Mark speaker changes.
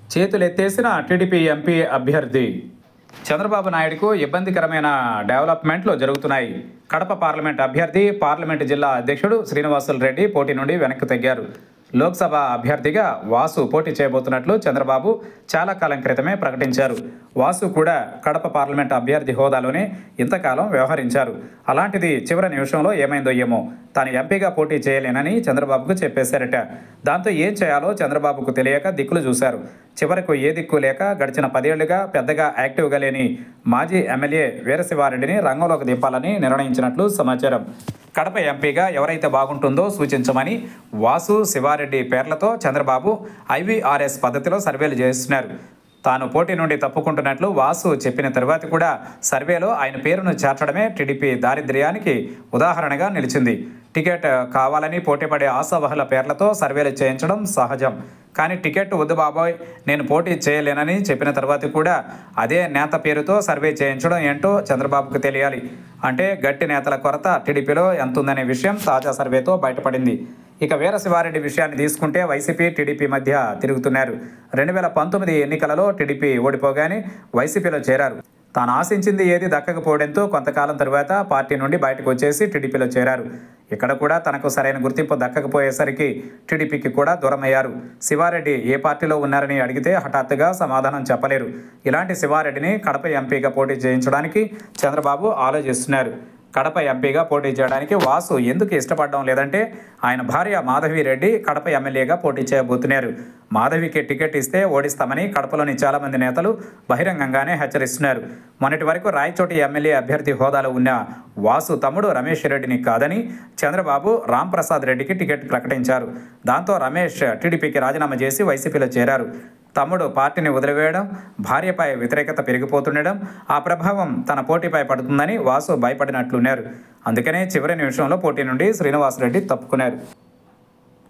Speaker 1: చేతులెత్తేసిన TDP MP అభ్యర్థి చంద్రబాబు నాయుడుకు ఇబ్బందికరమైన డెవలప్మెంట్లు జరుగుతున్నాయి కడప పార్లమెంట్ అభ్యర్థి పార్లమెంటు జిల్లా అధ్యక్షుడు శ్రీనివాసులు రెడ్డి పోటీ నుండి వెనక్కి తగ్గారు లోక్సభ అభ్యర్థిగా వాసు పోటీ చేయబోతున్నట్లు చంద్రబాబు చాలా కాలం క్రితమే ప్రకటించారు వాసు కూడా కడప పార్లమెంట్ అభ్యర్థి హోదాలోనే ఇంతకాలం వ్యవహరించారు అలాంటిది చివరి నిమిషంలో ఏమైందో ఏమో తాను ఎంపీగా పోటీ చేయలేనని చంద్రబాబుకు చెప్పేశారట దాంతో ఏం చేయాలో చంద్రబాబుకు తెలియక దిక్కులు చూశారు చివరకు ఏ దిక్కు లేక గడిచిన పదేళ్లుగా పెద్దగా యాక్టివ్గా లేని మాజీ ఎమ్మెల్యే వీరశివారెడ్డిని రంగంలోకి దింపాలని నిర్ణయించినట్లు సమాచారం కడప ఎంపీగా ఎవరైతే బాగుంటుందో సూచించమని వాసు శివారెడ్డి పేర్లతో చంద్రబాబు ఐవీఆర్ఎస్ పద్ధతిలో సర్వేలు చేస్తున్నారు తాను పోటీ నుండి తప్పుకుంటున్నట్లు వాసు చెప్పిన తర్వాత కూడా సర్వేలో ఆయన పేరును చేర్చడమే టీడీపీ దారిద్ర్యానికి ఉదాహరణగా నిలిచింది టికెట్ కావాలని పోటీపడే ఆశావహుల పేర్లతో సర్వేలు చేయించడం సహజం కానీ టికెట్ వద్దు బాబోయ్ నేను పోటీ చేయలేనని చెప్పిన తర్వాత కూడా అదే నేత పేరుతో సర్వే చేయించడం ఏంటో చంద్రబాబుకు తెలియాలి అంటే గట్టి నేతల కొరత టీడీపీలో ఎంతుందనే విషయం తాజా సర్వేతో బయటపడింది ఇక వీరశివారెడ్డి విషయాన్ని తీసుకుంటే వైసీపీ టీడీపీ మధ్య తిరుగుతున్నారు రెండు వేల పంతొమ్మిది ఎన్నికలలో టీడీపీ ఓడిపోగానే వైసీపీలో చేరారు తాను ఆశించింది ఏది దక్కకపోవడంతో కొంతకాలం తరువాత పార్టీ నుండి బయటకు వచ్చేసి టీడీపీలో చేరారు ఇక్కడ కూడా తనకు సరైన గుర్తింపు దక్కకపోయేసరికి టీడీపీకి కూడా దూరమయ్యారు శివారెడ్డి ఏ పార్టీలో ఉన్నారని అడిగితే హఠాత్తుగా సమాధానం చెప్పలేరు ఇలాంటి శివారెడ్డిని కడప ఎంపీగా పోటీ చేయించడానికి చంద్రబాబు ఆలోచిస్తున్నారు కడప ఎంపీగా పోటీ చేయడానికి వాసు ఎందుకు ఇష్టపడడం లేదంటే ఆయన భార్య మాధవి రెడ్డి కడప ఎమ్మెల్యేగా పోటీ చేయబోతున్నారు మాధవికి టికెట్ ఇస్తే ఓడిస్తామని కడపలోని చాలామంది నేతలు బహిరంగంగానే హెచ్చరిస్తున్నారు మొన్నటి వరకు రాయచోటి ఎమ్మెల్యే అభ్యర్థి హోదాలో ఉన్న వాసు తమ్ముడు రమేష్ రెడ్డిని కాదని చంద్రబాబు రాంప్రసాద్ రెడ్డికి టికెట్ ప్రకటించారు దాంతో రమేష్ టీడీపీకి రాజీనామా చేసి వైసీపీలో చేరారు తమ్ముడు పార్టీని వదిలివేయడం భార్యపై వ్యతిరేకత పెరిగిపోతుండడం ఆ ప్రభావం తన పోటీపై పడుతుందని వాసు భయపడినట్లున్నారు అందుకనే చివరి నిమిషంలో పోటీ నుండి శ్రీనివాసరెడ్డి తప్పుకున్నారు